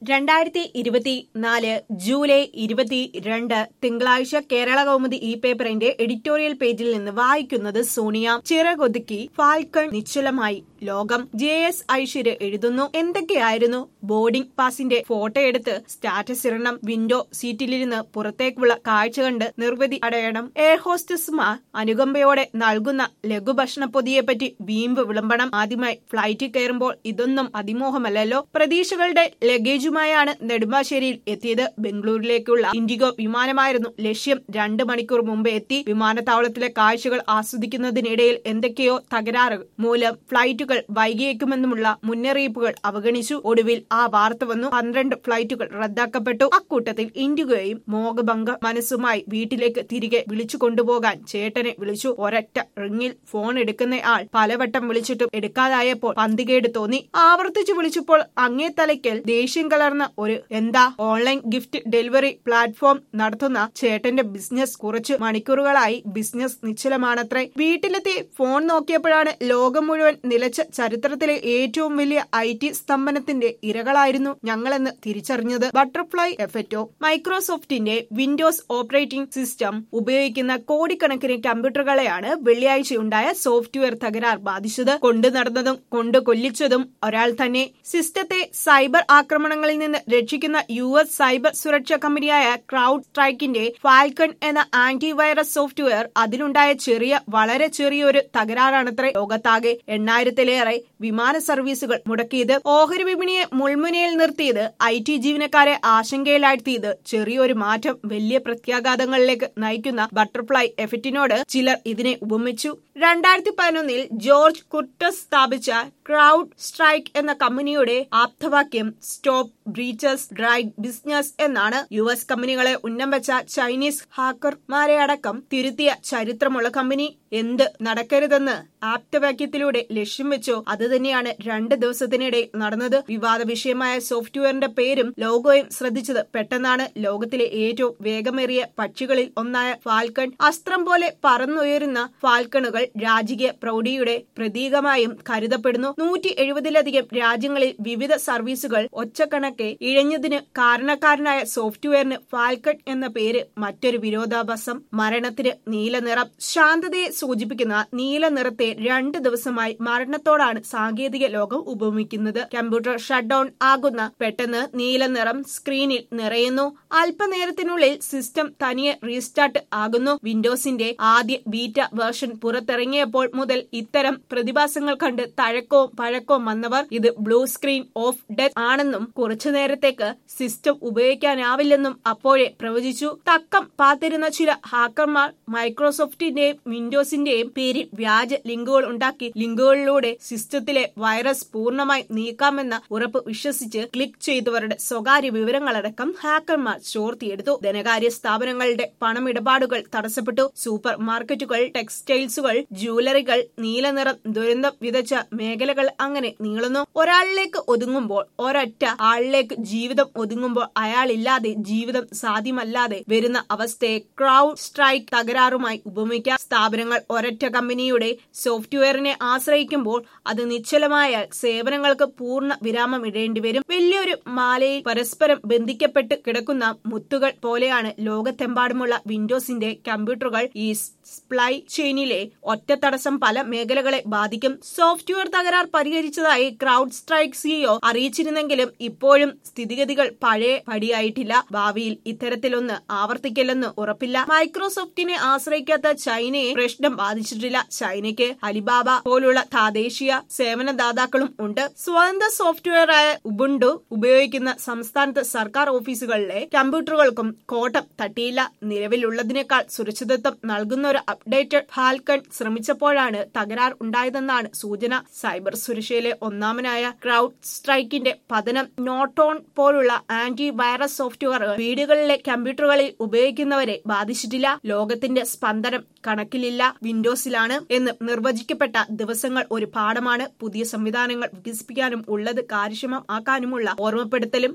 രണ്ടായിരത്തി ഇരുപത്തിനാല് ജൂലൈ ഇരുപത്തിരണ്ട് തിങ്കളാഴ്ച കേരള കൗമുദി ഈ പേപ്പറിന്റെ എഡിറ്റോറിയൽ പേജിൽ നിന്ന് വായിക്കുന്നത് സോണിയ ചിറകൊതുക്കി ഫാൽക്കൺ നിശ്ചലമായി ലോകം ജെ എസ് ഐശ്വര്യ എഴുതുന്നു എന്തൊക്കെയായിരുന്നു ബോർഡിംഗ് പാസിന്റെ ഫോട്ടോ എടുത്ത് സ്റ്റാറ്റസ് ഇടണം വിൻഡോ സീറ്റിലിരുന്ന് പുറത്തേക്കുള്ള കാഴ്ച കണ്ട് നിർവൃതി അടയണം എയർ ഹോസ്റ്റസുമാർ അനുകമ്പയോടെ നൽകുന്ന ലഘുഭക്ഷണ പൊതിയെപ്പറ്റി വീമ്പ് വിളമ്പണം ആദ്യമായി ഫ്ലൈറ്റിൽ കയറുമ്പോൾ ഇതൊന്നും അതിമോഹമല്ലല്ലോ പ്രതീക്ഷകളുടെ ലഗേജുമായാണ് നെടുമ്പാശ്ശേരിയിൽ എത്തിയത് ബംഗളൂരിലേക്കുള്ള ഇൻഡിഗോ വിമാനമായിരുന്നു ലക്ഷ്യം രണ്ട് മണിക്കൂർ മുമ്പ് എത്തി വിമാനത്താവളത്തിലെ കാഴ്ചകൾ ആസ്വദിക്കുന്നതിനിടയിൽ എന്തൊക്കെയോ തകരാറുകൾ മൂലം ഫ്ലൈറ്റുകൾ വൈകിയേക്കുമെന്നുമുള്ള മുന്നറിയിപ്പുകൾ അവഗണിച്ചു ഒടുവിൽ ആ വാർത്ത വന്നു പന്ത്രണ്ട് ഫ്ലൈറ്റുകൾ റദ്ദാക്കപ്പെട്ടു അക്കൂട്ടത്തിൽ ഇൻഡിഗോയും മോഹഭംഗ മനസ്സുമായി വീട്ടിലേക്ക് തിരികെ വിളിച്ചു കൊണ്ടുപോകാൻ ചേട്ടനെ വിളിച്ചു ഒരൊറ്റ റിങ്ങിൽ ഫോൺ എടുക്കുന്ന ആൾ പലവട്ടം വിളിച്ചിട്ടും എടുക്കാതായപ്പോൾ പന്തികേട് തോന്നി ആവർത്തിച്ചു വിളിച്ചപ്പോൾ അങ്ങേ തലയ്ക്കൽ ദേഷ്യം കലർന്ന ഒരു എന്താ ഓൺലൈൻ ഗിഫ്റ്റ് ഡെലിവറി പ്ലാറ്റ്ഫോം നടത്തുന്ന ചേട്ടന്റെ ബിസിനസ് കുറച്ച് മണിക്കൂറുകളായി ബിസിനസ് നിശ്ചലമാണത്രേ വീട്ടിലെത്തി ഫോൺ നോക്കിയപ്പോഴാണ് ലോകം മുഴുവൻ നിലച്ച ചരിത്രത്തിലെ ഏറ്റവും വലിയ ഐ ടി സ്തംഭനത്തിന്റെ ഇരകളായിരുന്നു ഞങ്ങളെന്ന് തിരിച്ചറിഞ്ഞത് ബട്ടർഫ്ലൈ എഫക്റ്റോ മൈക്രോസോഫ്റ്റിന്റെ വിൻഡോസ് ഓപ്പറേറ്റിംഗ് സിസ്റ്റം ഉപയോഗിക്കുന്ന കോടിക്കണക്കിന് കമ്പ്യൂട്ടറുകളെയാണ് വെള്ളിയാഴ്ചയുണ്ടായ സോഫ്റ്റ്വെയർ തകരാർ ബാധിച്ചത് കൊണ്ടു നടന്നതും കൊണ്ട് കൊല്ലിച്ചതും ഒരാൾ തന്നെ സിസ്റ്റത്തെ സൈബർ ആക്രമണങ്ങളിൽ നിന്ന് രക്ഷിക്കുന്ന യു എസ് സൈബർ സുരക്ഷാ കമ്പനിയായ ക്രൗഡ് സ്ട്രൈക്കിന്റെ ഫാൽക്കൺ എന്ന ആന്റിവൈറസ് സോഫ്റ്റ്വെയർ അതിലുണ്ടായ ചെറിയ വളരെ ചെറിയൊരു തകരാറാണത്രേ ലോകത്താകെ എണ്ണായിരത്തിലേറെ വിമാന സർവീസുകൾ മുടക്കിയത് ഓഹരി വിപണിയെ മുൾമുനയിൽ നിർത്തിയത് ഐ ടി ജീവനക്കാരെ ആശങ്കയിലാഴ്ത്തിയത് ചെറിയൊരു മാറ്റം വലിയ പ്രത്യാഘാതങ്ങളിലേക്ക് നയിക്കുന്ന ബട്ടർഫ്ലൈ എഫക്റ്റിനോട് ചിലർ ഇതിനെ ഉപമിച്ചു രണ്ടായിരത്തി പതിനൊന്നിൽ ജോർജ് കുർട്ടസ് സ്ഥാപിച്ച ക്രൗഡ് സ്ട്രൈക്ക് എന്ന കമ്പനിയുടെ ആപ്തവാക്യം സ്റ്റോപ്പ് ബ്രീച്ചസ് ഡ്രൈവ് ബിസിനസ് എന്നാണ് യു എസ് കമ്പനികളെ ഉന്നം വെച്ച ചൈനീസ് ഹാക്കർമാരെ അടക്കം തിരുത്തിയ ചരിത്രമുള്ള കമ്പനി എന്ത് നടക്കരുതെന്ന് ആപ്തവാക്യത്തിലൂടെ ലക്ഷ്യം വെച്ചോ അത് തന്നെയാണ് രണ്ട് ദിവസത്തിനിടെ നടന്നത് വിവാദ വിഷയമായ സോഫ്റ്റ്വെയറിന്റെ പേരും ലോഗോയും ശ്രദ്ധിച്ചത് പെട്ടെന്നാണ് ലോകത്തിലെ ഏറ്റവും വേഗമേറിയ പക്ഷികളിൽ ഒന്നായ ഫാൽക്കൺ അസ്ത്രം പോലെ പറന്നുയരുന്ന ഫാൽക്കണുകൾ രാജകീയ പ്രൗഢിയുടെ പ്രതീകമായും കരുതപ്പെടുന്നു നൂറ്റി എഴുപതിലധികം രാജ്യങ്ങളിൽ വിവിധ സർവീസുകൾ ഒച്ചക്കണക്കെ ഇഴഞ്ഞതിന് കാരണക്കാരനായ സോഫ്റ്റ്വെയറിന് ഫാൽക്കൺ എന്ന പേര് മറ്റൊരു വിരോധാഭാസം മരണത്തിന് നീല നിറം ശാന്തതയെ സൂചിപ്പിക്കുന്ന നീല നിറത്തെ രണ്ട് ദിവസമായി മരണത്തോടാണ് സാങ്കേതിക ലോകം ഉപമിക്കുന്നത് കമ്പ്യൂട്ടർ ഷട്ട് ഡൌൺ ആകുന്ന പെട്ടെന്ന് നീല നിറം സ്ക്രീനിൽ നിറയുന്നു അല്പനേരത്തിനുള്ളിൽ സിസ്റ്റം തനിയെ റീസ്റ്റാർട്ട് ആകുന്നു വിൻഡോസിന്റെ ആദ്യ ബീറ്റ വേർഷൻ പുറത്തിറങ്ങിയപ്പോൾ മുതൽ ഇത്തരം പ്രതിഭാസങ്ങൾ കണ്ട് തഴക്കവും പഴക്കവും വന്നവർ ഇത് ബ്ലൂ സ്ക്രീൻ ഓഫ് ഡെത്ത് ആണെന്നും കുറച്ചു നേരത്തേക്ക് സിസ്റ്റം ഉപയോഗിക്കാനാവില്ലെന്നും അപ്പോഴേ പ്രവചിച്ചു തക്കം പാത്തിരുന്ന ചില ഹാക്കർമാർ മൈക്രോസോഫ്റ്റിന്റെയും വിൻഡോസിന്റെയും പേരിൽ വ്യാജ ലിങ്കുകൾ ഉണ്ടാക്കി ലിങ്കുകളിലൂടെ സിസ്റ്റത്തിലെ വൈറസ് പൂർണ്ണമായി നീക്കാമെന്ന ഉറപ്പ് വിശ്വസിച്ച് ക്ലിക്ക് ചെയ്തവരുടെ സ്വകാര്യ വിവരങ്ങളടക്കം ഹാക്കർമാർ ചോർത്തിയെടുത്തു ധനകാര്യ സ്ഥാപനങ്ങളുടെ പണമിടപാടുകൾ തടസ്സപ്പെട്ടു സൂപ്പർ മാർക്കറ്റുകൾ ടെക്സ്റ്റൈൽസുകൾ ജ്വല്ലറികൾ നീലനിറം ദുരന്തം വിതച്ച മേഖലകൾ അങ്ങനെ നീളുന്നു ഒരാളിലേക്ക് ഒതുങ്ങുമ്പോൾ ഒരൊറ്റ ആളിലേക്ക് ജീവിതം ഒതുങ്ങുമ്പോൾ അയാളില്ലാതെ ജീവിതം സാധ്യമല്ലാതെ വരുന്ന അവസ്ഥയെ ക്രൗഡ് സ്ട്രൈക്ക് തകരാറുമായി ഉപമിക്കാം സ്ഥാപനങ്ങൾ ഒരൊറ്റ കമ്പനിയുടെ സോഫ്റ്റ്വെയറിനെ ആശ്രയിക്കുമ്പോൾ അത് നിശ്ചലമായാൽ സേവനങ്ങൾക്ക് പൂർണ്ണ വിരാമം ഇടേണ്ടി വരും വലിയൊരു മാലയിൽ പരസ്പരം ബന്ധിക്കപ്പെട്ട് കിടക്കുന്ന മുത്തുകൾ പോലെയാണ് ലോകത്തെമ്പാടുമുള്ള വിൻഡോസിന്റെ കമ്പ്യൂട്ടറുകൾ ഈ സ്പ്ലൈ ചെയിനിലെ ഒറ്റ തടസ്സം പല മേഖലകളെ ബാധിക്കും സോഫ്റ്റ്വെയർ തകരാർ പരിഹരിച്ചതായി ക്രൗഡ് സ്ട്രൈക്ക് സിഇഒ അറിയിച്ചിരുന്നെങ്കിലും ഇപ്പോഴും സ്ഥിതിഗതികൾ പഴയ പടിയായിട്ടില്ല ഭാവിയിൽ ഇത്തരത്തിലൊന്ന് ആവർത്തിക്കില്ലെന്ന് ഉറപ്പില്ല മൈക്രോസോഫ്റ്റിനെ ആശ്രയിക്കാത്ത ചൈനയെ പ്രശ്നം ബാധിച്ചിട്ടില്ല ചൈനയ്ക്ക് അലിബാബ പോലുള്ള പ്രാദേശിക സേവനദാതാക്കളും ഉണ്ട് സ്വതന്ത്ര സോഫ്റ്റ്വെയറായ ഉബുണ്ടു ഉപയോഗിക്കുന്ന സംസ്ഥാനത്ത് സർക്കാർ ഓഫീസുകളിലെ കമ്പ്യൂട്ടറുകൾക്കും കോട്ടം തട്ടിയില്ല നിലവിലുള്ളതിനേക്കാൾ സുരക്ഷിതത്വം നൽകുന്ന ഒരു അപ്ഡേറ്റഡ് ഫാൽക്കൺ ശ്രമിച്ചപ്പോഴാണ് തകരാർ ഉണ്ടായതെന്നാണ് സൂചന സൈബർ സുരക്ഷയിലെ ഒന്നാമനായ ക്രൗഡ് സ്ട്രൈക്കിന്റെ പതനം നോട്ടോൺ പോലുള്ള ആന്റി വൈറസ് സോഫ്റ്റ്വെയർ വീടുകളിലെ കമ്പ്യൂട്ടറുകളിൽ ഉപയോഗിക്കുന്നവരെ ബാധിച്ചിട്ടില്ല ലോകത്തിന്റെ സ്പന്ദനം കണക്കിലില്ല വിൻഡോസിലാണ് എന്ന് നിർവചിക്കപ്പെട്ട ദിവസങ്ങൾ ഒരു പാഠമാണ് പുതിയ സംവിധാനങ്ങൾ വികസിപ്പിക്കാനും ഉള്ളത് കാര്യക്ഷമം ആക്കാനുമുള്ള ഓർമ്മപ്പെടുത്തലും